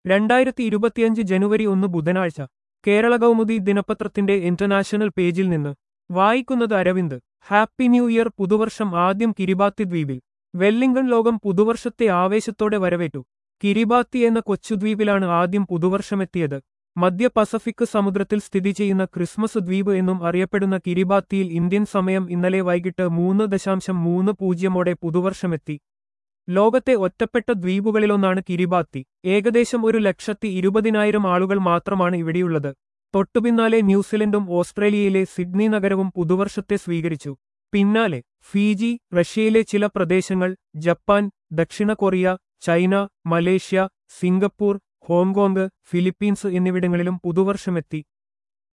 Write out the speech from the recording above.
രണ്ടായിരത്തി ഇരുപത്തിയഞ്ച് ജനുവരി ഒന്ന് ബുധനാഴ്ച കേരള കൗമുദി ദിനപത്രത്തിന്റെ ഇന്റർനാഷണൽ പേജിൽ നിന്ന് വായിക്കുന്നത് അരവിന്ദ് ഹാപ്പി ന്യൂ ഇയർ പുതുവർഷം ആദ്യം കിരിബാത്തി ദ്വീപിൽ വെല്ലിംഗൺ ലോകം പുതുവർഷത്തെ ആവേശത്തോടെ വരവേറ്റു കിരിബാത്തി എന്ന കൊച്ചുദ്വീപിലാണ് ആദ്യം പുതുവർഷമെത്തിയത് മധ്യ പസഫിക് സമുദ്രത്തിൽ സ്ഥിതി ചെയ്യുന്ന ക്രിസ്മസ് ദ്വീപ് എന്നും അറിയപ്പെടുന്ന കിരിബാത്തിയിൽ ഇന്ത്യൻ സമയം ഇന്നലെ വൈകിട്ട് മൂന്ന് ദശാംശം മൂന്ന് പൂജ്യമോടെ പുതുവർഷമെത്തി ലോകത്തെ ഒറ്റപ്പെട്ട ദ്വീപുകളിലൊന്നാണ് കിരിബാത്തി ഏകദേശം ഒരു ലക്ഷത്തി ഇരുപതിനായിരം ആളുകൾ മാത്രമാണ് ഇവിടെയുള്ളത് തൊട്ടുപിന്നാലെ ന്യൂസിലൻഡും ഓസ്ട്രേലിയയിലെ സിഡ്നി നഗരവും പുതുവർഷത്തെ സ്വീകരിച്ചു പിന്നാലെ ഫീജി റഷ്യയിലെ ചില പ്രദേശങ്ങൾ ജപ്പാൻ ദക്ഷിണ Korea China Malaysia Singapore Hong Kong Philippines എന്നിവിടങ്ങളിലും പുതുവർഷമെത്തി